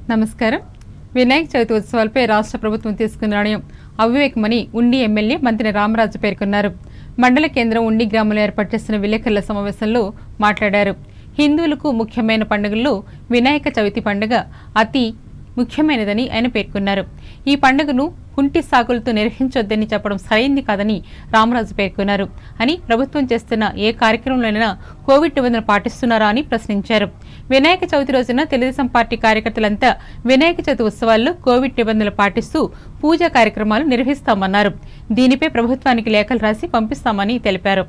నమస్కారం వినాయక చవితి ఉత్సవాలపై రాష్ట్ర ప్రభుత్వం తీసుకున్న నిర్ణయం అవివేకమని ఉండి ఎమ్మెల్యే మంత్రి రామరాజు పేర్కొన్నారు మండల కేంద్రం ఉండి గ్రామంలో ఏర్పాటు చేసిన విలేకరుల సమావేశంలో మాట్లాడారు హిందువులకు ముఖ్యమైన పండుగల్లో వినాయక చవితి పండుగ అతి ముఖ్యమైనదని ఆయన పేర్కొన్నారు ఈ పండుగను కుంటి సాకులతో నిర్వహించొద్దని చెప్పడం సరైంది కాదని రామరాజు పేర్కొన్నారు అని ప్రభుత్వం చేస్తున్న ఏ కార్యక్రమంలోనైనా కోవిడ్ నిబంధనలు పాటిస్తున్నారా అని ప్రశ్నించారు వినాయక చవితి రోజున తెలుగుదేశం పార్టీ కార్యకర్తలంతా వినాయక చవితి ఉత్సవాల్లో కోవిడ్ నిబంధనలు పాటిస్తూ పూజా కార్యక్రమాలు నిర్వహిస్తామన్నారు దీనిపై ప్రభుత్వానికి లేఖలు రాసి పంపిస్తామని తెలిపారు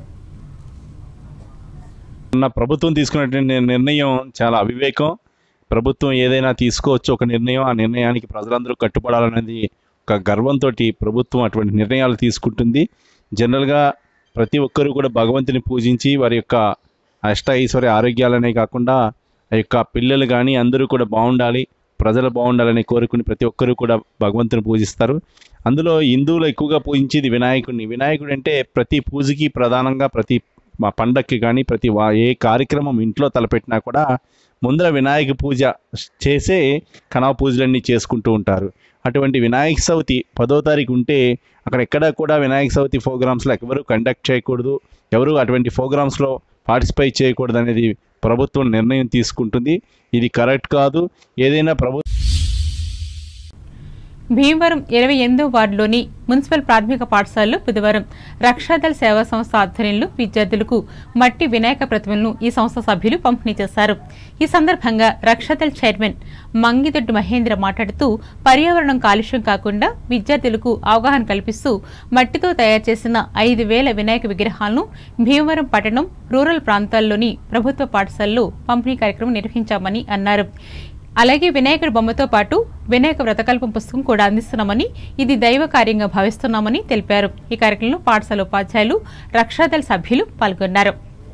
ఉన్న ప్రభుత్వం తీసుకున్నటువంటి నిర్ణయం చాలా అవివేకం ప్రభుత్వం ఏదైనా తీసుకోవచ్చు ఒక నిర్ణయం ఆ నిర్ణయానికి ప్రజలందరూ కట్టుబడాలనేది ఒక గర్వంతో ప్రభుత్వం అటువంటి నిర్ణయాలు తీసుకుంటుంది జనరల్గా ప్రతి ఒక్కరూ కూడా భగవంతుని పూజించి వారి యొక్క అష్ట ఐశ్వర్య ఆరోగ్యాలనే కాకుండా ఆ యొక్క పిల్లలు కానీ అందరూ కూడా బాగుండాలి ప్రజలు బాగుండాలని కోరుకుని ప్రతి ఒక్కరూ కూడా భగవంతుని పూజిస్తారు అందులో హిందువులు ఎక్కువగా పూజించేది వినాయకుడిని వినాయకుడు అంటే ప్రతి పూజకి ప్రధానంగా ప్రతి మా పండక్కి కానీ ప్రతి వా ఏ కార్యక్రమం ఇంట్లో తలపెట్టినా కూడా ముందర వినాయక పూజ చేసే కనవ పూజలన్నీ చేసుకుంటూ ఉంటారు అటువంటి వినాయక చవితి పదో తారీఖు ఉంటే అక్కడ ఎక్కడ కూడా వినాయక చవితి ప్రోగ్రామ్స్లో ఎవరు కండక్ట్ చేయకూడదు ఎవరు అటువంటి ప్రోగ్రామ్స్లో పార్టిసిపేట్ చేయకూడదు అనేది ప్రభుత్వం నిర్ణయం తీసుకుంటుంది ఇది కరెక్ట్ కాదు ఏదైనా ప్రభు భీమవరం ఇరవై ఎనిమిదో వార్డులోని మున్సిపల్ ప్రాథమిక పాఠశాలలో బుధవారం రక్షాదళ సేవా సంస్థ ఆధ్వర్యంలో విద్యార్థులకు మట్టి వినాయక ప్రతిమలను ఈ సంస్థ సభ్యులు పంపిణీ చేశారు ఈ సందర్భంగా రక్షాదళ చైర్మన్ మంగిదొడ్డి మహేంద్ర మాట్లాడుతూ పర్యావరణం కాలుష్యం కాకుండా విద్యార్థులకు అవగాహన కల్పిస్తూ మట్టితో తయారు చేసిన ఐదు వేల వినాయక విగ్రహాలను భీమవరం పట్టణం రూరల్ ప్రాంతాల్లోని ప్రభుత్వ పాఠశాలలో పంపిణీ కార్యక్రమం నిర్వహించామని అన్నారు అలాగే వినాయకుడి బొమ్మతో పాటు వినాయక వ్రతకల్పం పుస్తకం కూడా అందిస్తున్నామని ఇది దైవ కార్యంగా భావిస్తున్నామని తెలిపారు ఈ కార్యక్రమంలో పాఠశాల ఉపాధ్యాయులు రక్షాదళ సభ్యులు పాల్గొన్నారు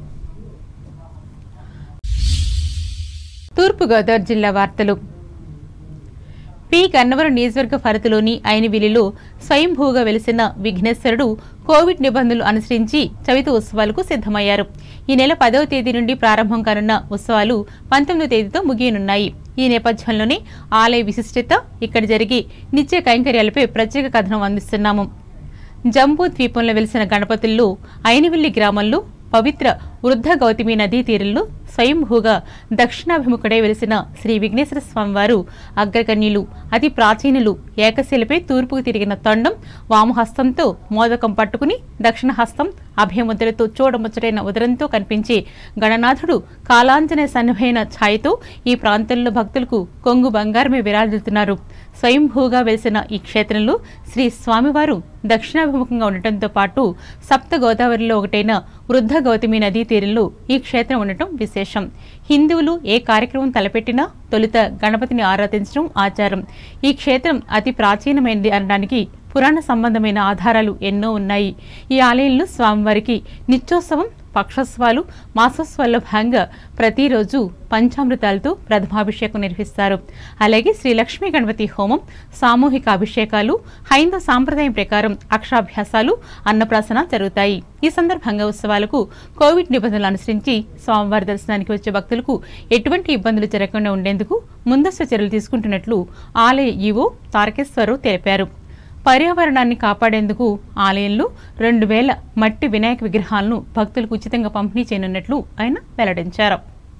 తూర్పుగోదావరి జిల్లా వార్తలు పి గన్నవరం నియోజకవర్గ పరిధిలోని ఐనవిలిలో స్వయంభూగా వెలిసిన విఘ్నేశ్వరుడు కోవిడ్ నిబంధనలు అనుసరించి చవితి ఉత్సవాలకు సిద్ధమయ్యారు ఈ నెల పదవ తేదీ నుండి ప్రారంభం కానున్న ఉత్సవాలు పంతొమ్మిదో తేదీతో ముగియనున్నాయి ఈ నేపథ్యంలోనే ఆలయ విశిష్టత ఇక్కడ జరిగే నిత్య కైంకర్యాలపై ప్రత్యేక కథనం అందిస్తున్నాము జంబూ ద్వీపంలో వెలిసిన గణపతుల్లో ఐనవిల్లి గ్రామంలో పవిత్ర వృద్ధ గౌతమి నదీ తీరంలో స్వయంభూగా దక్షిణాభిముఖుడై వెలిసిన శ్రీ విఘ్నేశ్వర స్వామివారు అగ్రగణ్యులు అతి ప్రాచీనులు ఏకశిలపై తూర్పుకు తిరిగిన తొండం వామహస్తంతో మోదకం పట్టుకుని దక్షిణ హస్తం అభయముద్రతో చూడముచ్చటైన ఉదరంతో కనిపించే గణనాథుడు కాలాంజనే సన్నిభైన ఛాయతో ఈ ప్రాంతంలో భక్తులకు కొంగు బంగారమే విరాజిల్లుతున్నారు స్వయంభూగా వెలిసిన ఈ క్షేత్రంలో శ్రీ స్వామివారు దక్షిణాభిముఖంగా ఉండటంతో పాటు సప్త గోదావరిలో ఒకటైన వృద్ధ గౌతమి నదీ తీరంలో ఈ క్షేత్రం ఉండటం విశేషం హిందువులు ఏ కార్యక్రమం తలపెట్టినా తొలుత గణపతిని ఆరాధించడం ఆచారం ఈ క్షేత్రం అతి ప్రాచీనమైనది అనడానికి పురాణ సంబంధమైన ఆధారాలు ఎన్నో ఉన్నాయి ఈ ఆలయంలో స్వామివారికి నిత్యోత్సవం పక్షోత్సవాలు మాసోత్సవాల్లో భాగంగా ప్రతిరోజు పంచామృతాలతో ప్రథమాభిషేకం నిర్వహిస్తారు అలాగే శ్రీ లక్ష్మీ గణపతి హోమం సామూహిక అభిషేకాలు హైందవ సాంప్రదాయం ప్రకారం అక్షరాభ్యాసాలు అన్నప్రాసన జరుగుతాయి ఈ సందర్భంగా ఉత్సవాలకు కోవిడ్ నిబంధనలు అనుసరించి స్వామివారి దర్శనానికి వచ్చే భక్తులకు ఎటువంటి ఇబ్బందులు జరగకుండా ఉండేందుకు ముందస్తు చర్యలు తీసుకుంటున్నట్లు ఆలయ ఈవో తారకేశ్వరరావు తెలిపారు పర్యావరణాన్ని కాపాడేందుకు ఆలయంలో రెండు వేల మట్టి వినాయక విగ్రహాలను భక్తులకు ఉచితంగా పంపిణీ చేయనున్నట్లు ఆయన వెల్లడించారు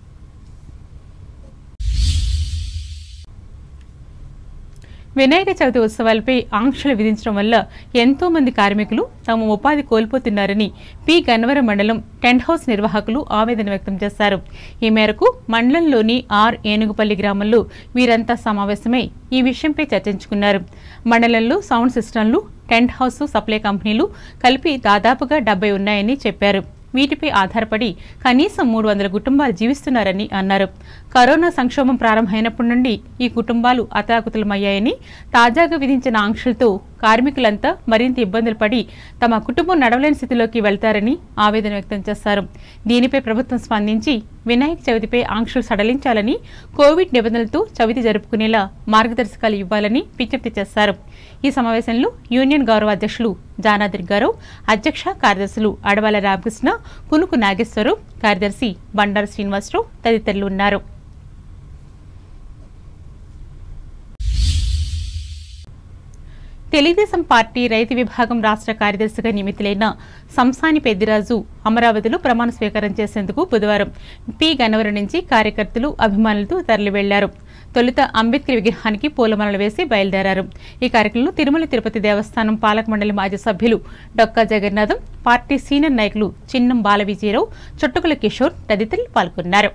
వినాయక చవితి ఉత్సవాలపై ఆంక్షలు విధించడం వల్ల ఎంతో మంది కార్మికులు తమ ఉపాధి కోల్పోతున్నారని పి గన్నవరం మండలం టెంట్ హౌస్ నిర్వాహకులు ఆవేదన వ్యక్తం చేశారు ఈ మేరకు మండలంలోని ఆర్ ఏనుగుపల్లి గ్రామంలో వీరంతా సమావేశమై ఈ విషయంపై చర్చించుకున్నారు మండలంలో సౌండ్ సిస్టంలు టెంట్ హౌస్ సప్లై కంపెనీలు కలిపి దాదాపుగా డెబ్బై ఉన్నాయని చెప్పారు వీటిపై ఆధారపడి కనీసం మూడు వందల కుటుంబాలు జీవిస్తున్నారని అన్నారు కరోనా సంక్షోభం ప్రారంభమైనప్పటి నుండి ఈ కుటుంబాలు అతాకుతలమయ్యాయని తాజాగా విధించిన ఆంక్షలతో కార్మికులంతా మరింత ఇబ్బందులు పడి తమ కుటుంబం నడవలేని స్థితిలోకి వెళ్తారని ఆవేదన వ్యక్తం చేశారు దీనిపై ప్రభుత్వం స్పందించి వినాయక చవితిపై ఆంక్షలు సడలించాలని కోవిడ్ నిబంధనలతో చవితి జరుపుకునేలా మార్గదర్శకాలు ఇవ్వాలని విజ్ఞప్తి చేశారు ఈ సమావేశంలో యూనియన్ గౌరవ అధ్యక్షులు జానాద్రి గౌరవ్ అధ్యక్ష కార్యదర్శులు అడవాల రామకృష్ణ కునుకు నాగేశ్వరరావు కార్యదర్శి బండారు శ్రీనివాసరావు తదితరులు ఉన్నారు తెలుగుదేశం పార్టీ రైతు విభాగం రాష్ట్ర కార్యదర్శిగా నియమితులైన సంసాని పెద్దిరాజు అమరావతిలో ప్రమాణ స్వీకారం చేసేందుకు బుధవారం పి గన్నవరం నుంచి కార్యకర్తలు అభిమానులతో తరలి వెళ్లారు తొలుత అంబేద్కర్ విగ్రహానికి పూలమాలలు వేసి బయలుదేరారు ఈ కార్యక్రమంలో తిరుమల తిరుపతి దేవస్థానం పాలక మండలి మాజీ సభ్యులు డొక్కా జగన్నాథం పార్టీ సీనియర్ నాయకులు చిన్నం బాలవిజయరావు చుట్టుకుల కిషోర్ తదితరులు పాల్గొన్నారు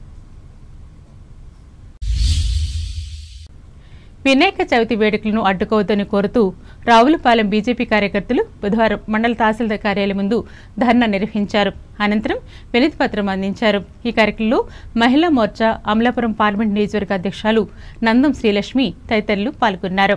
వినాయక చవితి వేడుకలను అడ్డుకోవద్దని కోరుతూ రావులపాలెం బీజేపీ కార్యకర్తలు బుధవారం మండల తహసీల్దార్ కార్యాలయం ముందు ధర్నా నిర్వహించారు అనంతరం వినతి పత్రం అందించారు ఈ కార్యక్రమంలో మహిళా మోర్చా అమలాపురం పార్లమెంట్ నియోజకవర్గ అధ్యక్షులు నందం శ్రీలక్ష్మి తదితరులు పాల్గొన్నారు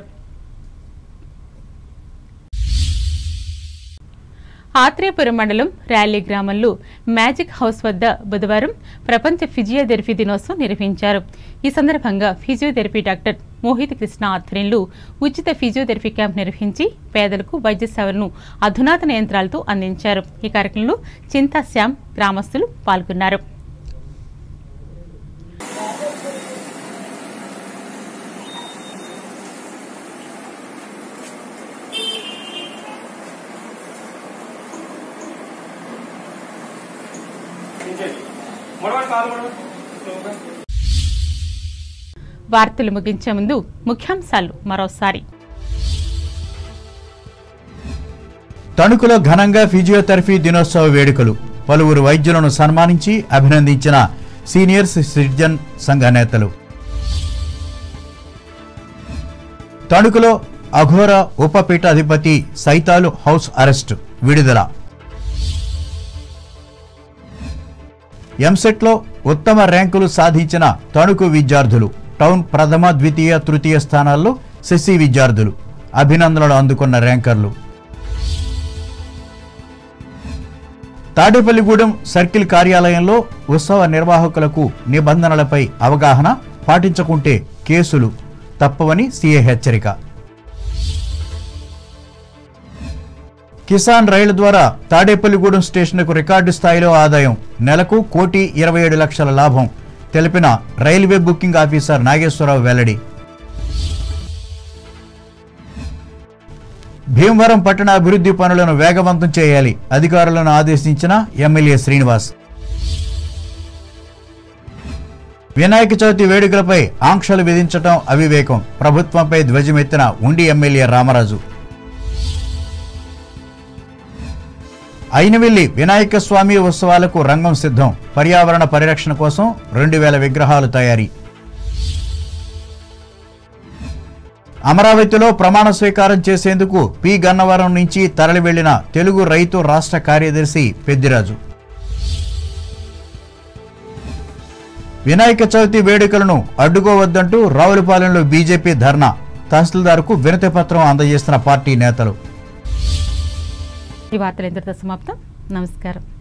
ఆత్రేయపురం మండలం ర్యాలీ గ్రామంలో మ్యాజిక్ హౌస్ వద్ద బుధవారం ప్రపంచ ఫిజియోథెరపీ దినోత్సవం నిర్వహించారు ఈ సందర్భంగా ఫిజియోథెరపీ డాక్టర్ మోహిత్ కృష్ణ ఆధ్వర్యంలో ఉచిత ఫిజియోథెరపీ క్యాంప్ నిర్వహించి పేదలకు వైద్య సేవలను అధునాతన యంత్రాలతో అందించారు ఈ కార్యక్రమంలో చింతా శ్యామ్ గ్రామస్తులు పాల్గొన్నారు వార్తలు ముగించే ముందు ముఖ్యాంశాలు మరోసారి తణుకులో ఘనంగా ఫిజియోథెరపీ దినోత్సవ వేడుకలు పలువురు వైద్యులను సన్మానించి అభినందించిన సీనియర్ సిటిజన్ సంఘ నేతలు తణుకులో అఘోర ఉపపీఠాధిపతి సైతాలు హౌస్ అరెస్ట్ విడుదల ఎంసెట్లో ఉత్తమ ర్యాంకులు సాధించిన తణుకు విద్యార్థులు టౌన్ ప్రథమ ద్వితీయ తృతీయ స్థానాల్లో శశి విద్యార్థులు అభినందనలు అందుకున్న ర్యాంకర్లు తాడేపల్లిగూడెం సర్కిల్ కార్యాలయంలో ఉత్సవ నిర్వాహకులకు నిబంధనలపై అవగాహన పాటించకుంటే కేసులు తప్పవని సీఏ హెచ్చరిక కిసాన్ రైలు ద్వారా తాడేపల్లిగూడెం స్టేషన్కు రికార్డు స్థాయిలో ఆదాయం నెలకు కోటి ఇరవై ఏడు లక్షల లాభం తెలిపిన రైల్వే బుకింగ్ ఆఫీసర్ నాగేశ్వరరావు వెల్లడి భీమవరం పట్టణ అభివృద్ధి పనులను వేగవంతం చేయాలి అధికారులను ఆదేశించిన ఎమ్మెల్యే శ్రీనివాస్ వినాయక చవితి వేడుకలపై ఆంక్షలు విధించటం అవివేకం ప్రభుత్వంపై ధ్వజమెత్తిన ఉండి ఎమ్మెల్యే రామరాజు అయినవెల్లి వినాయక స్వామి ఉత్సవాలకు రంగం సిద్ధం పర్యావరణ పరిరక్షణ కోసం రెండు వేల విగ్రహాలు తయారీ అమరావతిలో ప్రమాణ స్వీకారం చేసేందుకు పి గన్నవరం నుంచి తరలి వెళ్లిన తెలుగు రైతు రాష్ట్ర కార్యదర్శి పెద్దిరాజు వినాయక చవితి వేడుకలను అడ్డుకోవద్దంటూ రావులపాలెంలో బీజేపీ ధర్నా తహసీల్దార్కు వినతి పత్రం అందజేస్తున్న పార్టీ నేతలు ఈ వార్తలు ఇంతటితో సమాప్తం నమస్కారం